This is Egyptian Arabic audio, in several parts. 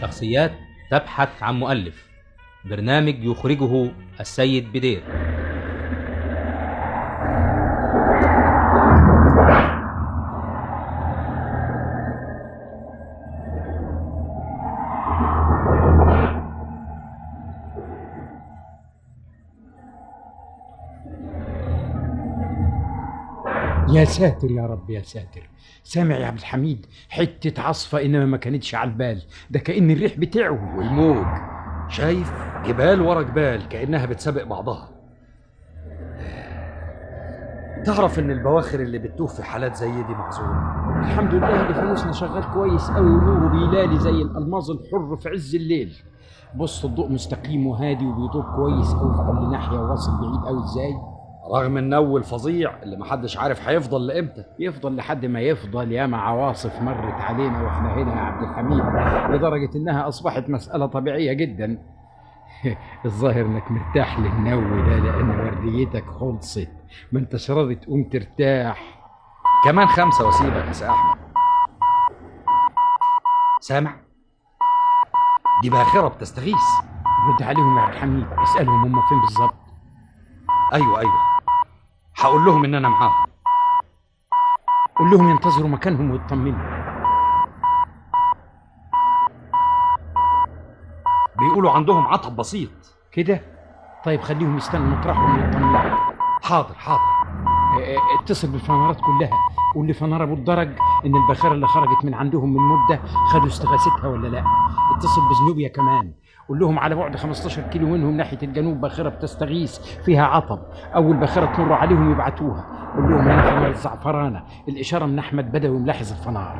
شخصيات تبحث عن مؤلف برنامج يخرجه السيد بدير يا ساتر يا رب يا ساتر سامع يا عبد الحميد حتة عصفة إنما ما كانتش على البال ده كأن الريح بتعوي والموج شايف جبال ورا جبال كأنها بتسابق بعضها تعرف ان البواخر اللي بتتوه في حالات زي دي معذوره الحمد لله اللي فانوسنا شغال كويس قوي ونوره بيلالي زي الألماظ الحر في عز الليل بص الضوء مستقيم وهادي وبيضوء كويس قوي في كل ناحية واصل بعيد قوي ازاي رغم النو الفظيع اللي محدش عارف هيفضل لامتى يفضل لحد ما يفضل ياما عواصف مرت علينا واحنا هنا يا عبد الحميد لدرجة انها اصبحت مسألة طبيعية جدا الظاهر انك مرتاح للنو ده لان ورديتك خلصت ما انتش راضي تقوم ترتاح كمان خمسة واسيبك يا سي احمد سامع دي باخرة بتستغيث رد عليهم يا عبد الحميد اسألهم هم فين بالظبط ايوه ايوه هقول لهم ان انا معاهم قول لهم ينتظروا مكانهم ويطمنوا بيقولوا عندهم عطب بسيط كده طيب خليهم يستنوا مطرحهم ويطمنوا حاضر حاضر اه، اه، اتصل بالفنارات كلها قول لفنار ابو الدرج ان الباخره اللي خرجت من عندهم من مده خدوا استغاثتها ولا لا اتصل بزنوبيا كمان قول لهم على بعد 15 كيلو منهم ناحيه الجنوب باخره بتستغيث فيها عطب اول باخره تمر عليهم يبعتوها قول لهم انا فنار الزعفرانه الاشاره من احمد بدوي ملاحظ الفنار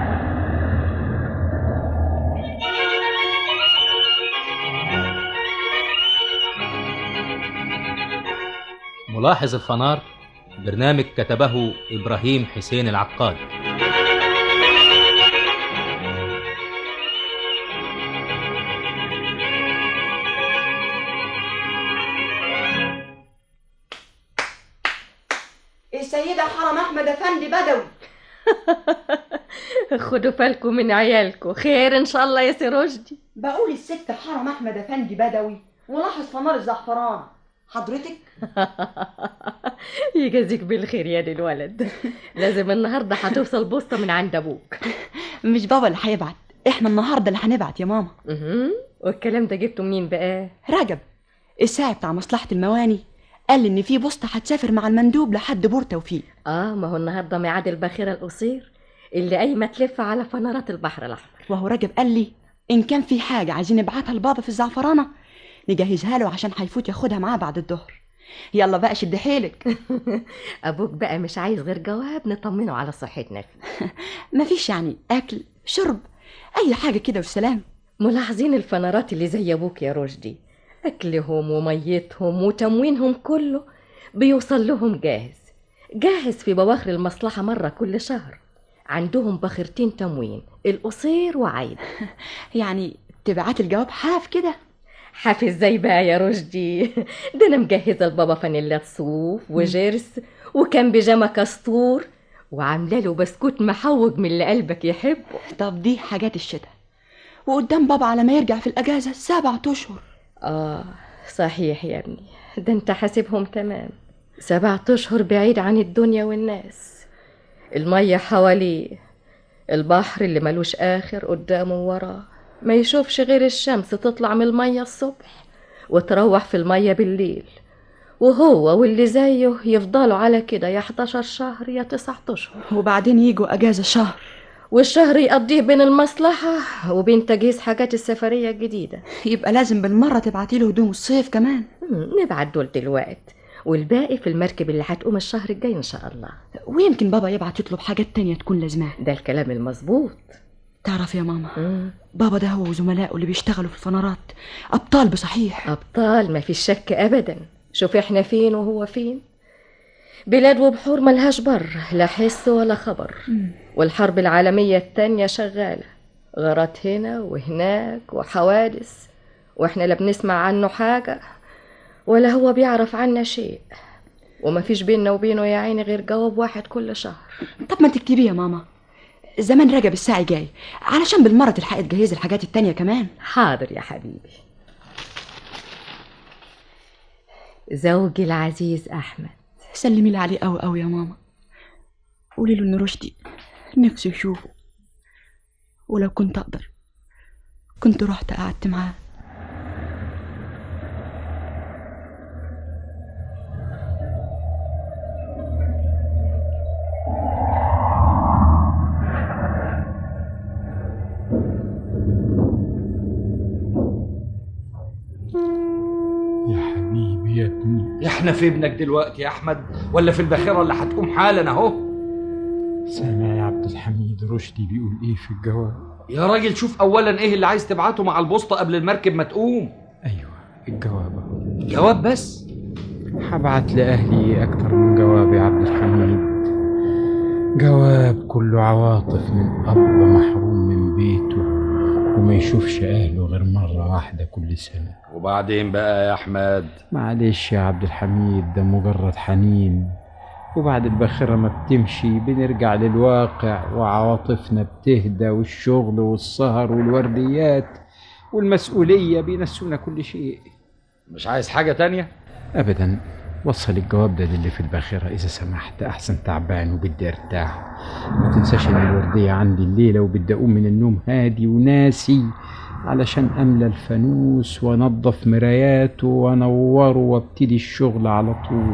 ملاحظ الفنار برنامج كتبه إبراهيم حسين العقاد السيدة حرم أحمد أفندي بدوي خدوا بالكم من عيالكم خير ان شاء الله يا سي رشدي بقول الست حرم أحمد أفندي بدوي ولاحظ فنار الزعفران حضرتك يجازيك بالخير يا دي الولد لازم النهارده هتوصل بوسطه من عند ابوك مش بابا اللي هيبعت احنا النهارده اللي هنبعت يا ماما مهم. والكلام ده جبته منين بقى رجب الساعي بتاع مصلحة المواني قال ان في بوسطة هتسافر مع المندوب لحد بور توفيق اه ما هو النهارده ميعاد الباخره القصير اللي قايمه تلف على فنارات البحر الاحمر وهو رجب قال لي ان كان في حاجة عايزين نبعتها لبابا في الزعفرانة نجهزها له عشان هيفوت ياخدها معاه بعد الظهر يلا بقى شد حيلك ابوك بقى مش عايز غير جواب نطمنه على صحتنا فيه مفيش يعني اكل شرب اي حاجة كده والسلام ملاحظين الفنارات اللي زي ابوك يا رشدي اكلهم وميتهم وتموينهم كله بيوصل لهم جاهز جاهز في بواخر المصلحة مرة كل شهر عندهم باخرتين تموين القصير وعيد يعني تبعت الجواب حاف كده حافظ ازاي بقى يا رشدي ده انا مجهزه لبابا فانيلات صوف وجرس وكان بيجامه كستور وعامله له بسكوت محوج من اللي قلبك يحبه طب دي حاجات الشتاء وقدام بابا على ما يرجع في الاجازة سبعة اشهر اه صحيح يا ابني ده انت حاسبهم تمام سبعة اشهر بعيد عن الدنيا والناس المية حواليه البحر اللي ملوش اخر قدامه ووراه ما يشوفش غير الشمس تطلع من المية الصبح وتروح في المية بالليل وهو واللي زيه يفضلوا على كده يا 11 شهر يا 9 اشهر وبعدين يجوا اجازة شهر والشهر يقضيه بين المصلحة وبين تجهيز حاجات السفرية الجديدة يبقى لازم بالمرة تبعتي له هدوم الصيف كمان مم، نبعت دول دلوقت والباقي في المركب اللي هتقوم الشهر الجاي ان شاء الله ويمكن بابا يبعت يطلب حاجات تانية تكون لازماه ده الكلام المظبوط تعرف يا ماما مم. بابا ده هو وزملائه اللي بيشتغلوا في الفنارات ابطال بصحيح ابطال ما فيش شك ابدا شوف احنا فين وهو فين بلاد وبحور ملهاش بر لا حس ولا خبر والحرب العالمية التانية شغالة غارات هنا وهناك وحوادث واحنا لا بنسمع عنه حاجة ولا هو بيعرف عنا شيء وما فيش بيننا وبينه يا عيني غير جواب واحد كل شهر طب ما تكتبيه يا ماما زمان رجب الساعي جاي علشان بالمرة تلحقي تجهزي الحاجات التانية كمان حاضر يا حبيبي زوجي العزيز أحمد سلمي لي عليه قوي قوي يا ماما قولي له ان رشدي نفسي يشوفه ولو كنت اقدر كنت رحت قعدت معاه يا حبيبي يا ابني احنا في ابنك دلوقتي يا احمد ولا في الباخره اللي هتقوم حالا اهو سامع يا عبد الحميد رشدي بيقول ايه في الجواب يا راجل شوف اولا ايه اللي عايز تبعته مع البوسطه قبل المركب ما تقوم ايوه الجواب اهو جواب بس هبعت لأهلي أكتر من جواب يا عبد الحميد جواب كله عواطف من أب محروم من بيته وما يشوفش أهله غير مرة واحدة كل سنة وبعدين بقى يا احمد معلش يا عبد الحميد ده مجرد حنين وبعد الباخرة ما بتمشي بنرجع للواقع وعواطفنا بتهدى والشغل والسهر والورديات والمسؤولية بينسونا كل شيء مش عايز حاجه تانية ابدا وصل الجواب ده للي في الباخرة إذا سمحت أحسن تعبان وبدي أرتاح ما تنساش إن الوردية عندي الليلة وبدي أقوم من النوم هادي وناسي علشان أملى الفانوس وأنضف مراياته وأنوره وابتدي الشغل على طول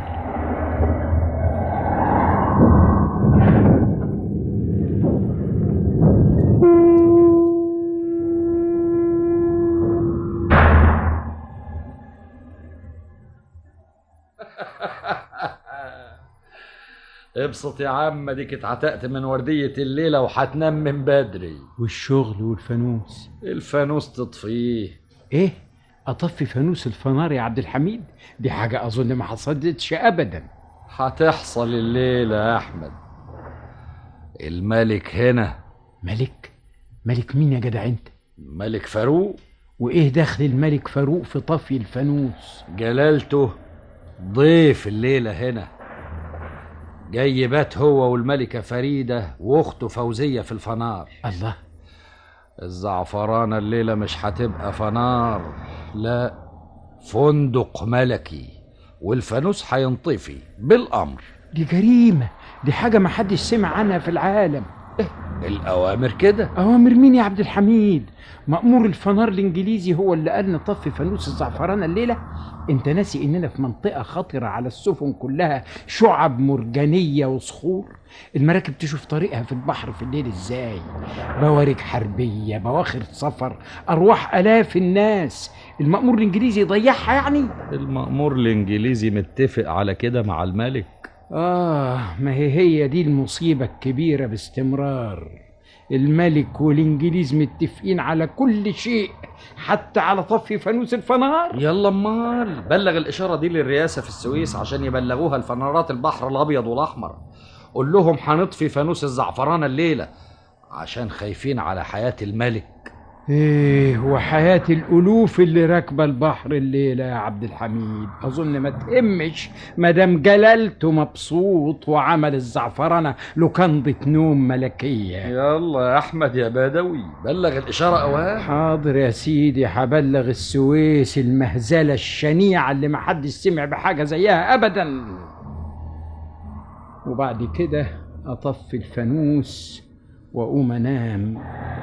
ابسط يا عم اديك اتعتقت من ورديه الليله وهتنام من بدري والشغل والفانوس الفانوس تطفيه إيه؟ أطفي فانوس الفنار يا عبد الحميد دي حاجة أظن ما حصلتش أبدا هتحصل الليله يا احمد الملك هنا ملك؟ ملك مين يا جدع أنت؟ ملك فاروق وإيه دخل الملك فاروق في طفي الفانوس؟ جلالته ضيف الليلة هنا جاي بات هو والملكة فريدة واخته فوزية في الفنار الله الزعفرانة الليلة مش هتبقى فنار لا فندق ملكي والفانوس هينطفي بالأمر دي جريمة دي حاجة ما حدش سمع عنها في العالم الأوامر كده أوامر مين يا عبد الحميد؟ مأمور الفنار الإنجليزي هو اللي قال نطفي فانوس الزعفرانة الليلة؟ أنت ناسي إننا في منطقة خطرة على السفن كلها شعب مرجانية وصخور؟ المراكب تشوف طريقها في البحر في الليل إزاي؟ بوارج حربية، بواخر سفر، أرواح آلاف الناس، المأمور الإنجليزي يضيعها يعني؟ المأمور الإنجليزي متفق على كده مع الملك آه ما هي هي دي المصيبة الكبيرة باستمرار الملك والإنجليز متفقين على كل شيء حتى على طفي فانوس الفنار يلا امال بلغ الاشاره دي للرئاسه في السويس عشان يبلغوها لفنارات البحر الابيض والاحمر قول لهم هنطفي فانوس الزعفرانه الليله عشان خايفين على حياه الملك ايه وحياة الألوف اللي راكبة البحر الليلة يا عبد الحميد أظن ما تهمش مدام جلالته مبسوط وعمل الزعفرانة لكنضة نوم ملكية يلا يا احمد يا بدوي بلغ الاشاره اوام حاضر يا سيدي هبلغ السويس المهزلة الشنيعة اللي محدش سمع بحاجة زيها أبدا وبعد كده أطفي الفانوس وأقوم أنام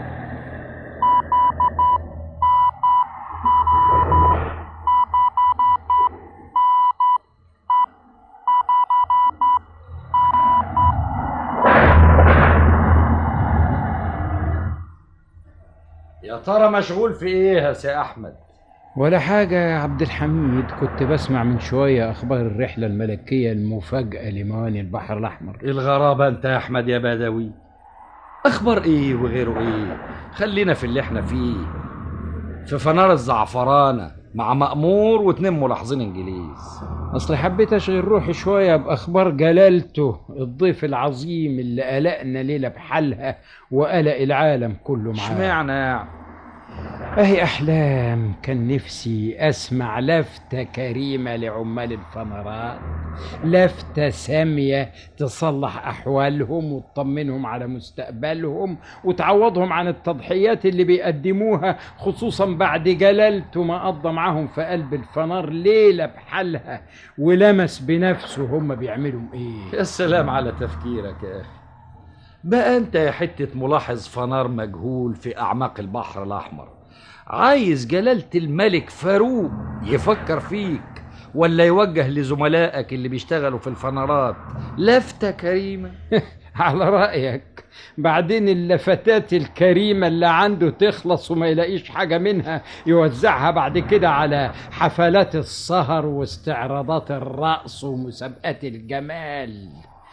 يا ترى مشغول في ايه يا سي احمد ولا حاجة يا عبد الحميد كنت بسمع من شوية أخبار الرحلة الملكية المفاجأة لمواني البحر الأحمر الغرابه انت يا احمد يا بدوي اخبار ايه وغيره ايه خلينا في اللي احنا فيه في فنار الزعفرانه مع مأمور واتنين ملاحظين انجليز أصل حبيت أشغل روحي شوية بأخبار جلالته الضيف العظيم اللي قلقنا ليلة بحالها وقلق العالم كله معاه اشمعنى يعني اهي احلام كان نفسي اسمع لفتة كريمة لعمال الفنرات لفتة سامية تصلح احوالهم وتطمنهم على مستقبلهم وتعوضهم عن التضحيات اللي بيقدموها خصوصا بعد جلالته ما قضى معاهم في قلب الفنار ليلة بحالها ولمس بنفسه هم بيعملوا ايه يا سلام على تفكيرك يا اخي بقى انت يا حتة ملاحظ فنار مجهول في اعماق البحر الاحمر عايز جلالة الملك فاروق يفكر فيك ولا يوجه لزملائك اللي بيشتغلوا في الفنارات لفتة كريمة على رأيك بعدين اللفتات الكريمة اللي عنده تخلص وما يلاقيش حاجة منها يوزعها بعد كده على حفلات السهر واستعراضات الرقص ومسابقات الجمال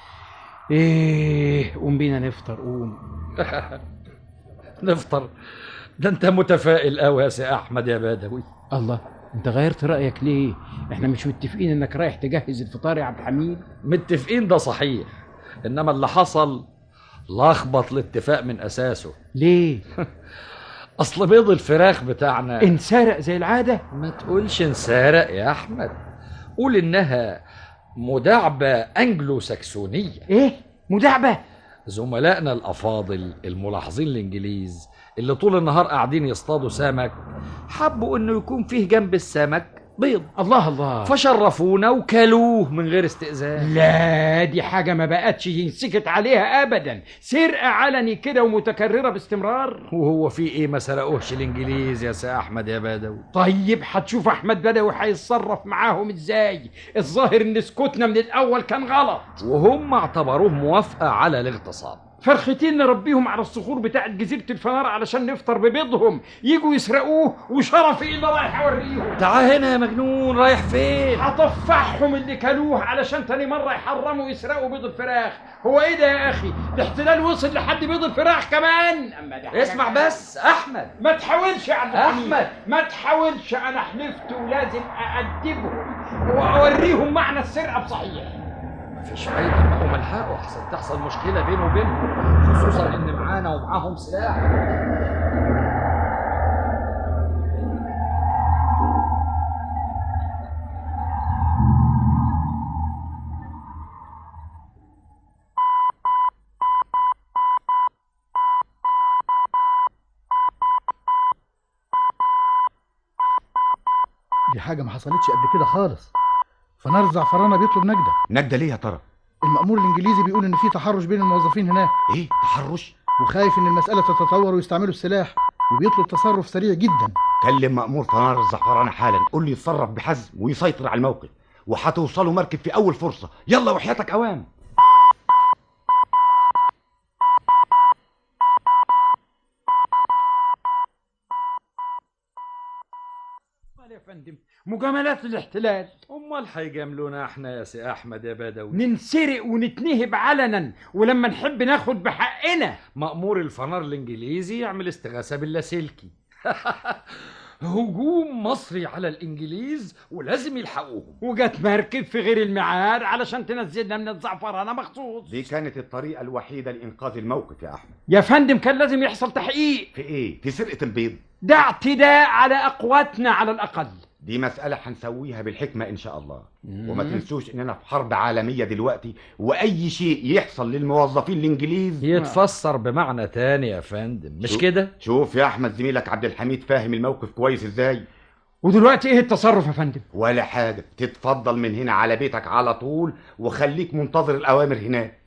ايه قوم بينا نفطر قوم نفطر ده انت متفائل قوي يا سي احمد يا بدوي الله انت غيرت رأيك ليه احنا مش متفقين انك رايح تجهز الفطار يا عبد الحميد متفقين ده صحيح انما اللي حصل لخبط الاتفاق من اساسه ليه اصل بيض الفراخ بتاعنا انسرق زي العادة ما تقولش انسرق يا احمد قول انها مداعبة انجلو ساكسونية ايه مداعبة زملائنا الافاضل الملاحظين الانجليز اللي طول النهار قاعدين يصطادوا سمك حبوا انه يكون فيه جنب السمك بيض الله الله فشرفونا وكلوه من غير استئذان لا دي حاجة ما بقتش ينسكت عليها أبدا سرقة علني كده ومتكررة باستمرار وهو في ايه ما سرقوهش الانجليز يا سي احمد يا بدوي طيب هتشوف أحمد بدوي هيتصرف معاهم إزاي الظاهر إن سكوتنا من الأول كان غلط وهم اعتبروه موافقة على الاغتصاب فرختين نربيهم على الصخور بتاعت جزيرة الفنار علشان نفطر ببيضهم يجوا يسرقوه وشرفي اللي رايح أوريهم تعال هنا يا مجنون رايح فين هطفحهم اللي كلوه علشان تاني مرة يحرموا يسرقوا بيض الفراخ هو ايه ده يا اخي الاحتلال وصل لحد بيض الفراخ كمان اما ده حاجة اسمع كمان. بس احمد ما تحاولش يا عبد الحميد. أحمد. ما تحاولش انا حلفت ولازم اادبهم واوريهم معنى السرقه بصحيح مفيش فايدة ما هو ملحقه احسن تحصل مشكلة بينه وبينهم خصوصا ان معانا ومعاهم سلاح دي حاجة ما حصلتش قبل كده خالص فنار الزعفرانة بيطلب نجدة نجدة ليه يا ترى؟ المأمور الإنجليزي بيقول إن في تحرش بين الموظفين هناك ايه تحرش؟ وخايف إن المسألة تتطور ويستعملوا السلاح وبيطلب تصرف سريع جدا كلم مأمور فنار الزعفرانة حالا قول لي يتصرف بحزم ويسيطر على الموقف وهتوصلوا مركب في أول فرصة يلا وحياتك أوام أمال يا فندم مجاملات الاحتلال امال هيجاملونا احنا يا سي احمد يا بدوي ننسرق ونتنهب علنا ولما نحب ناخد بحقنا مأمور الفنار الانجليزي يعمل استغاثة باللاسلكي هجوم مصري على الانجليز ولازم يلحقوهم وجت مركب في غير الميعاد علشان تنزلنا من الزعفرانه مخصوص دي كانت الطريقة الوحيدة لإنقاذ الموقف يا أحمد يا فندم كان لازم يحصل تحقيق في إيه؟ في سرقة البيض ده اعتداء على اقواتنا على الاقل دي مسألة هنسويها بالحكمة إن شاء الله وما تنسوش إننا في حرب عالمية دلوقتي وأي شيء يحصل للموظفين الإنجليز يتفسر بمعنى تاني يا فندم مش شو- كده شوف يا أحمد زميلك عبد الحميد فاهم الموقف كويس إزاي ودلوقتي ايه التصرف يا فندم ولا حاجة تتفضل من هنا على بيتك على طول وخليك منتظر الأوامر هناك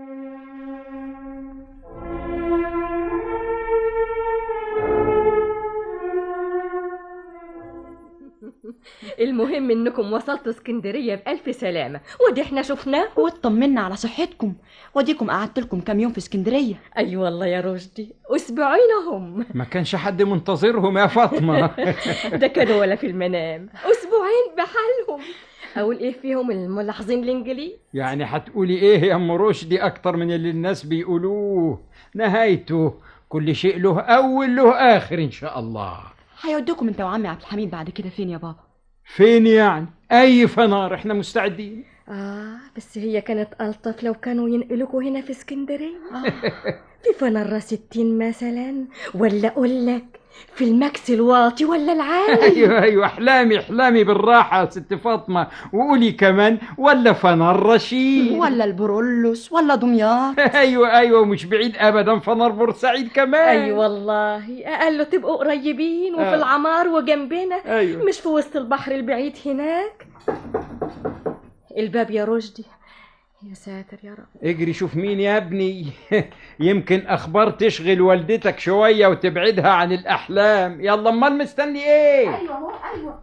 المهم انكم وصلتوا اسكندريه بالف سلامه ودي احنا شفناه واطمنا على صحتكم وديكم قعدت لكم كام يوم في اسكندريه اي أيوة والله يا رشدي اسبوعين هم ما كانش حد منتظرهم يا فاطمه ده كانوا ولا في المنام اسبوعين بحالهم اقول ايه فيهم الملاحظين الانجليز يعني هتقولي ايه يا ام رشدي اكتر من اللي الناس بيقولوه نهايته كل شيء له اول له اخر ان شاء الله هيودوكم انت وعمي عبد الحميد بعد كده فين يا بابا فين يعني اي فنار احنا مستعدين اه بس هي كانت الطف لو كانوا ينقلوكوا هنا في اسكندريه آه. في فنرة ستين مثلا ولا اقول لك في المكس الواطي ولا العالي ايوه ايوه احلامي احلامي بالراحه يا ست فاطمه وقولي كمان ولا فنار رشيد ولا البرولوس ولا دمياط ايوه ايوه مش بعيد ابدا فنار بورسعيد كمان اي والله اقل تبقوا قريبين وفي آه. العمار وجنبنا ايوه مش في وسط البحر البعيد هناك الباب يا رشدي يا ساتر يا رب اجري شوف مين يا ابني يمكن اخبار تشغل والدتك شويه وتبعدها عن الاحلام يلا امال مستني ايه ايوه اهو ايوه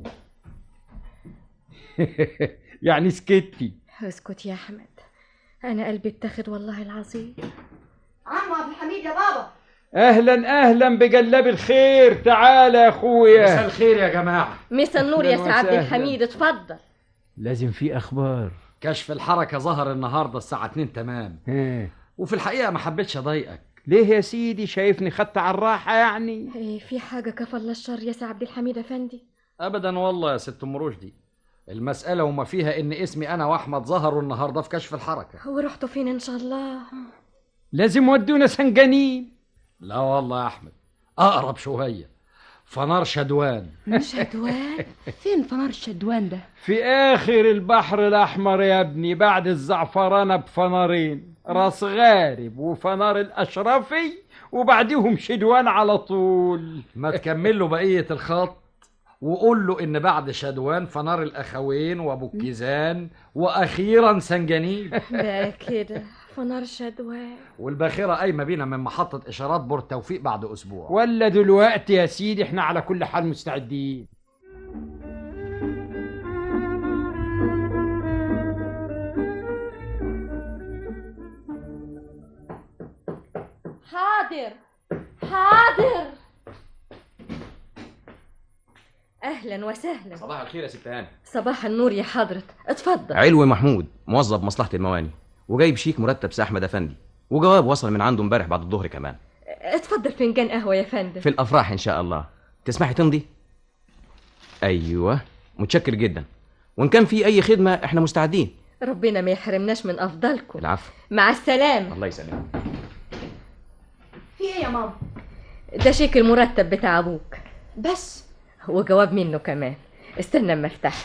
يعني سكتي اسكت يا احمد انا قلبي اتاخد والله العظيم عمو عبد الحميد يا بابا اهلا اهلا بجلاب الخير تعالى يا مساء اخويا الخير يا جماعه مسا النور يا أهلاً سي عبد وسهلاً. الحميد اتفضل لازم في اخبار كشف الحركه ظهر النهارده الساعه 2 تمام ها. وفي الحقيقه ما حبيتش اضايقك ليه يا سيدي شايفني خدت على الراحه يعني إيه في حاجه كفى الله الشر يا سي عبد الحميد افندي ابدا والله يا ست ام رشدي المساله وما فيها ان اسمي انا واحمد ظهروا النهارده في كشف الحركه ورحتوا فين ان شاء الله لازم ودونا سنجانين لا والله يا احمد اقرب شويه فنار شدوان شدوان فين فنار الشدوان ده في اخر البحر الاحمر يا ابني بعد الزعفرانه بفنارين راس غارب وفنار الاشرفي وبعديهم شدوان على طول ما تكمل له بقيه الخط وقول له ان بعد شدوان فنار الاخوين وابو الكيزان واخيرا سنجانيل بقى كده فنار شدوان والباخره قايمه بينا من محطه اشارات بور توفيق بعد اسبوع ولا دلوقتي يا سيدي احنا على كل حال مستعدين حاضر حاضر اهلا وسهلا صباح الخير يا ست هاني صباح النور يا حضرة اتفضل علوي محمود موظف مصلحة المواني وجايب شيك مرتب سي أحمد أفندي وجواب وصل من عنده امبارح بعد الظهر كمان اتفضل فنجان قهوة يا فندم في الأفراح إن شاء الله تسمحي تمضي أيوه متشكر جدا وإن كان في أي خدمة إحنا مستعدين ربنا ما يحرمناش من افضلكم العفو مع السلامة الله يسلمك في ايه يا ماما ده شيك المرتب بتاع ابوك بس وجواب منه كمان استنى اما افتح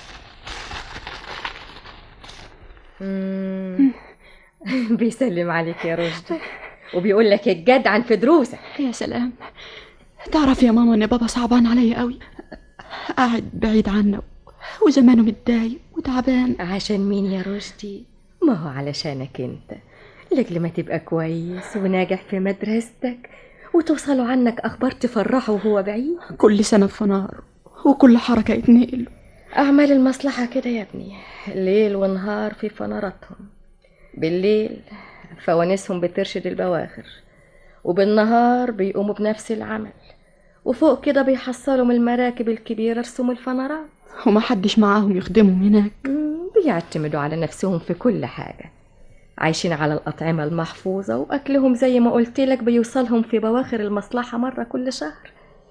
مم. بيسلم عليك يا رشدي وبيقول لك الجدعن في دروسك يا سلام تعرف يا ماما ان بابا صعبان عليا قوي قاعد بعيد عنا وزمانه متضايق وتعبان عشان مين يا رشدي ما هو علشانك انت لاجل ما تبقى كويس وناجح في مدرستك وتوصلوا عنك اخبار تفرحه وهو بعيد كل سنة في نار وكل حركة يتنقل اعمال المصلحة كده يا ابني ليل ونهار في فناراتهم بالليل فوانيسهم بترشد البواخر وبالنهار بيقوموا بنفس العمل وفوق كده بيحصلوا من المراكب الكبيرة رسوم الفنارات وما حدش معاهم يخدمهم هناك مم، بيعتمدوا على نفسهم في كل حاجة عايشين على الأطعمة المحفوظة وأكلهم زي ما قلت لك بيوصلهم في بواخر المصلحة مرة كل شهر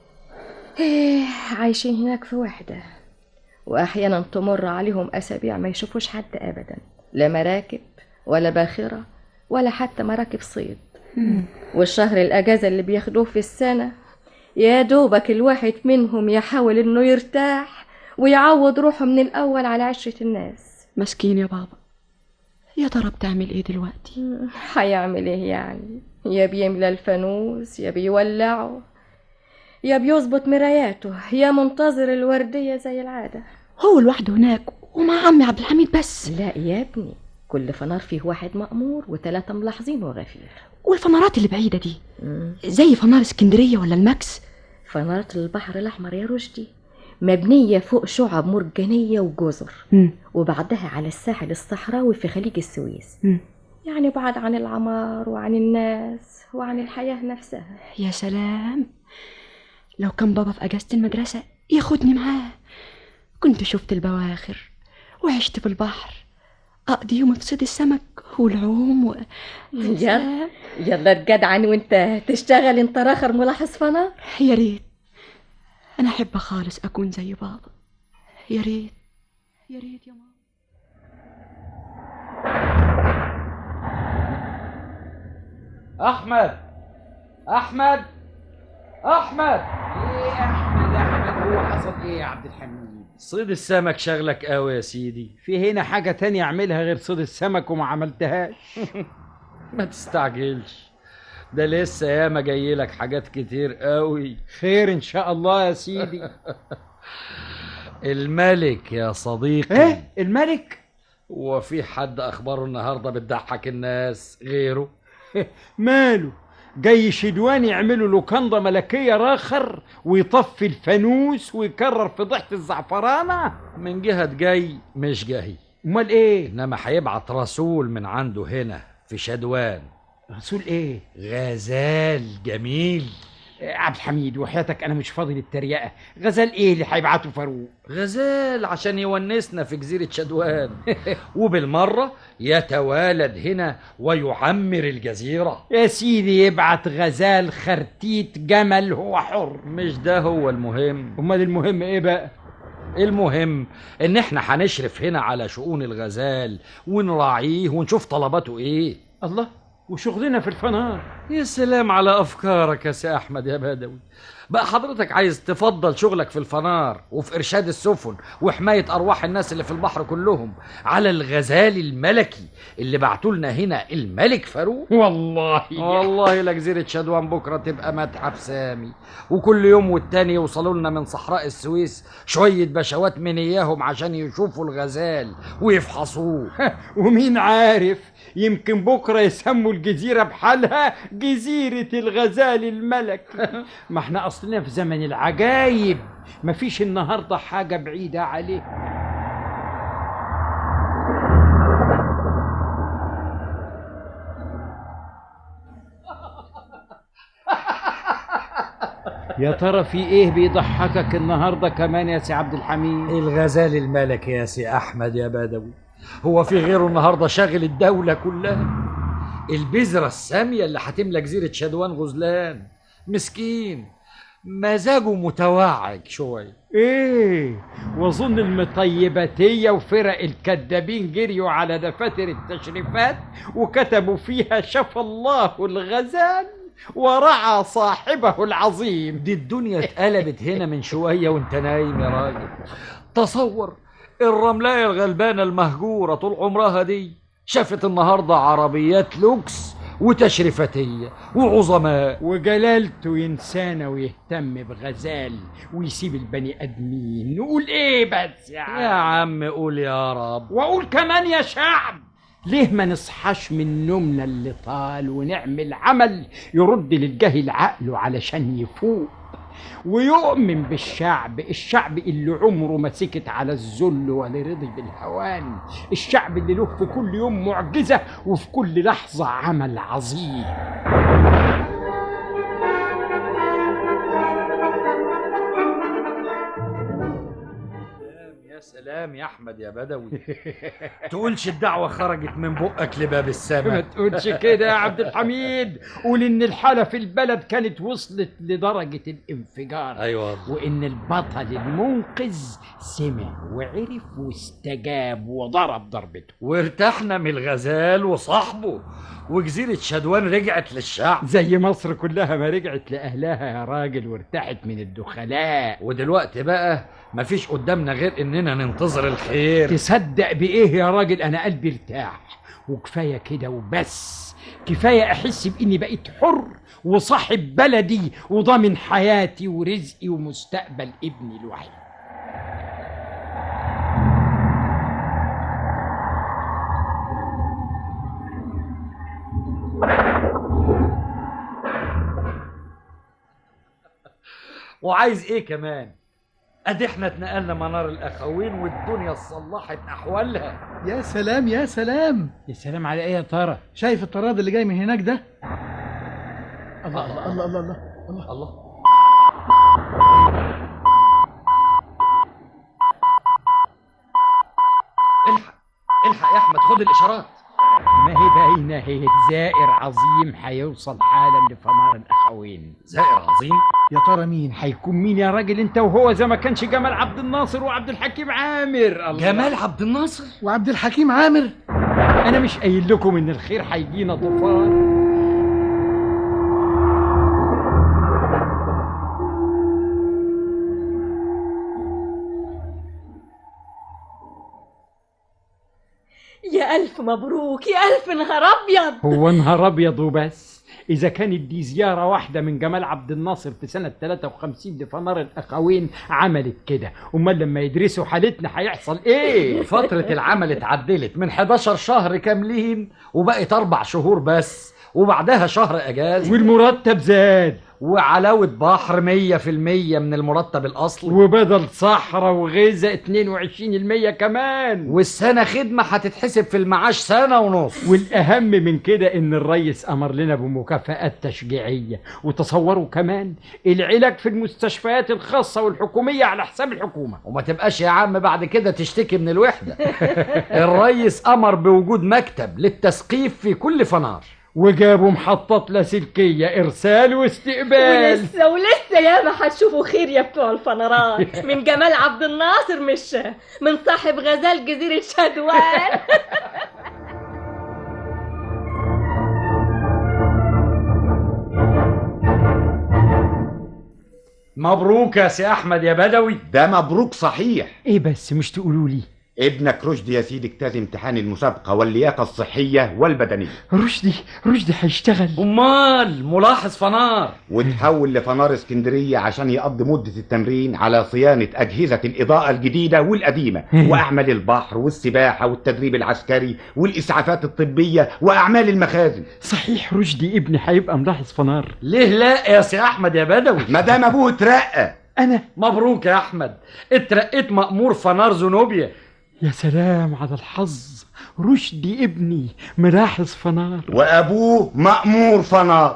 إيه عايشين هناك في وحدة وأحيانا تمر عليهم أسابيع ما يشوفوش حد أبدا لا مراكب ولا باخرة ولا حتى مراكب صيد والشهر الأجازة اللي بياخدوه في السنة يا دوبك الواحد منهم يحاول إنه يرتاح ويعوض روحه من الأول على عشرة الناس مسكين يا بابا يا ترى بتعمل ايه دلوقتي هيعمل ايه يعني يا بيملى الفانوس يا بيولعه يا بيظبط مراياته يا منتظر الوردية زي العادة هو لوحده هناك ومع عمي عبد الحميد بس لا يا ابني كل فنار فيه واحد مأمور وثلاثة ملاحظين وغفير والفنارات اللي بعيدة دي مم. زي فنار اسكندرية ولا الماكس فنارة البحر الأحمر يا رشدي مبنية فوق شعب مرجانية وجزر مم. وبعدها على الساحل الصحراوي في خليج السويس مم. يعني بعد عن العمار وعن الناس وعن الحياة نفسها يا سلام لو كان بابا في اجازة المدرسة ياخدني معاه كنت شفت البواخر وعشت في البحر اقضي يوم في صيد السمك والعوم و... يلا يلا تجدعن وانت تشتغل انت راخر ملاحظ فنار يا ريت انا احب خالص اكون زي بابا يا ريت يا ريت يا ماما احمد احمد احمد هو حصل ايه يا عبد الحميد صيد السمك شغلك قوي يا سيدي في هنا حاجة تانية اعملها غير صيد السمك وما عملتهاش ما تستعجلش ده لسه ياما جاي لك حاجات كتير قوي خير ان شاء الله يا سيدي الملك يا صديقي ايه الملك وفي حد اخباره النهارده بتضحك الناس غيره ماله جاي شدوان يعملوا لوكاندا ملكية راخر ويطفي الفانوس ويكرر فضيحة الزعفرانة من جهة جاي مش جاي امال ايه انما هيبعت رسول من عنده هنا في شدوان رسول ايه غزال جميل آه، عبد الحميد وحياتك انا مش فاضي للتريقة غزال ايه اللي هيبعته فاروق غزال عشان يونسنا في جزيرة شدوان وبالمرة يتوالد هنا ويعمر الجزيرة يا سيدي يبعت غزال خرتيت جمل هو حر مش ده هو المهم امال المهم ايه بقى المهم ان احنا هنشرف هنا على شؤون الغزال ونراعيه ونشوف طلباته ايه الله وشغلنا في الفنار يا سلام على افكارك يا سي احمد يا بدوي بقى حضرتك عايز تفضل شغلك في الفنار وفي ارشاد السفن وحمايه ارواح الناس اللي في البحر كلهم على الغزال الملكي اللي بعتوا لنا هنا الملك فاروق والله والله لجزيرة شدوان بكرة تبقى متحف سامي وكل يوم والتاني يوصلوا لنا من صحراء السويس شوية بشوات من إياهم عشان يشوفوا الغزال ويفحصوه ومين عارف يمكن بكرة يسموا الجزيرة بحالها جزيرة الغزال الملك ما احنا أصلنا في زمن العجايب مفيش النهاردة حاجة بعيدة عليه يا ترى في ايه بيضحكك النهارده كمان يا سي عبد الحميد الغزال الملك يا سي أحمد يا بدوي هو في غيره النهاردة شاغل الدولة كلها البذرة السامية اللي هتملى جزيرة شدوان غزلان مسكين مزاجه متوعج شوية ايه واظن المطيباتية وفرق الكذابين جريوا على دفاتر التشريفات وكتبوا فيها شفى الله الغزال ورعى صاحبه العظيم دي الدنيا اتقلبت هنا من شوية وانت نايم يا راجل تصور الرملاية الغلبانة المهجورة طول عمرها دي شافت النهاردة عربيات لوكس وتشريفاتية وعظماء وجلالته ينسانا ويهتم بغزال ويسيب البني ادمين نقول ايه بس يا عم يا عم قول يا رب واقول كمان يا شعب ليه ما نصحاش من نومنا اللي طال ونعمل عمل يرد للجاهل عقله علشان يفوق ويؤمن بالشعب الشعب اللي عمره ما سكت على الذل ولا رضي بالهوان الشعب اللي له في كل يوم معجزة وفي كل لحظة عمل عظيم يا سلام يا احمد يا بدوي تقولش الدعوة خرجت من بقك لباب ما السماء تقولش كده يا عبد الحميد قول ان الحالة في البلد كانت وصلت لدرجة الانفجار ايوه وان البطل المنقذ سمع وعرف واستجاب وضرب ضربته وارتحنا من الغزال وصاحبه وجزيرة شدوان رجعت للشعب زي مصر كلها ما رجعت لأهلها يا راجل وارتاحت من الدخلاء ودلوقتي بقى مفيش قدامنا غير اننا ننتظر الخير تصدق بإيه يا راجل أنا قلبي ارتاح وكفاية كده وبس كفاية أحس بإني بقيت حر وصاحب بلدي وضامن حياتي ورزقي ومستقبل ابني الوحيد وعايز ايه كمان ادي احنا اتنقلنا منار الاخوين والدنيا صلحت احوالها يا سلام يا سلام يا سلام على إيه يا ترى شايف الطراد اللي جاي من هناك ده الله الله الله الله, الله. الله. الله الحق الحق يا احمد خد الاشارات ما هي باينة هي زائر عظيم هيوصل حالا لفنار الأخوين زائر عظيم يا ترى مين هيكون مين يا راجل انت وهو زي ما كانش جمال عبد الناصر وعبد الحكيم عامر الله. جمال عبد الناصر وعبد الحكيم عامر انا مش قايل لكم ان الخير هيجينا طوفان يا ألف مبروك يا ألف نهار أبيض هو نهار ابيض وبس اذا كانت دي زياره واحده من جمال عبد الناصر في سنه 53 لفنار الاخوين عملت كده امال لما يدرسوا حالتنا هيحصل ايه فترة العمل اتعدلت من 11 شهر كاملين وبقت أربع شهور بس وبعدها شهر أجازة والمرتب زاد وعلاوة بحر مية في المية من المرتب الأصلي وبدل صحراء وغذاء 22% كمان والسنة خدمة هتتحسب في المعاش سنة ونص والاهم من كده ان الريس امر لنا بمكافآت تشجيعيه وتصوروا كمان العلاج في المستشفيات الخاصه والحكوميه على حساب الحكومه وما تبقاش يا عم بعد كده تشتكي من الوحدة الريس أمر بوجود مكتب للتسقيف في كل فنار وجابوا محطات لاسلكيه ارسال واستقبال ولسه ولسه ياما هتشوفوا خير يا بتوع الفنرات من جمال عبد الناصر مش من صاحب غزال جزيرة شدوان مبروك يا سي أحمد يا بدوي ده مبروك صحيح ايه بس مش تقولوا لي ابنك رشدي يا سيدي اجتاز امتحان المسابقة واللياقة الصحية والبدنية رشدي رشدي هيشتغل أمال ملاحظ فنار وتحول لفنار اسكندرية عشان يقضي مدة التمرين على صيانة أجهزة الإضاءة الجديدة والقديمة وأعمال البحر والسباحة والتدريب العسكري والإسعافات الطبية وأعمال المخازن صحيح رشدي ابني هيبقى ملاحظ فنار ليه لا يا سي أحمد يا بدوي ما دام أبوه اترقى انا مبروك يا أحمد اترقيت مأمور فنار زنوبيا يا سلام على الحظ رشدي ابني ملاحظ فنار وأبوه مأمور فنار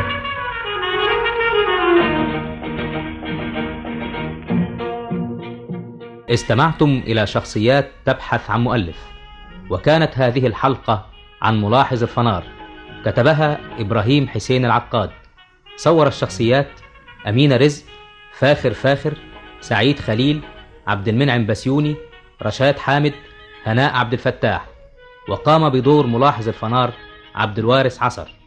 استمعتم إلى شخصيات تبحث عن مؤلف وكانت هذه الحلقة عن ملاحظ الفنار كتبها إبراهيم حسين العقاد صور الشخصيات أمينة رزق فاخر فاخر سعيد خليل عبد المنعم بسيوني رشاد حامد هناء عبد الفتاح وقام بدور ملاحظ الفنار عبد الوارث عصر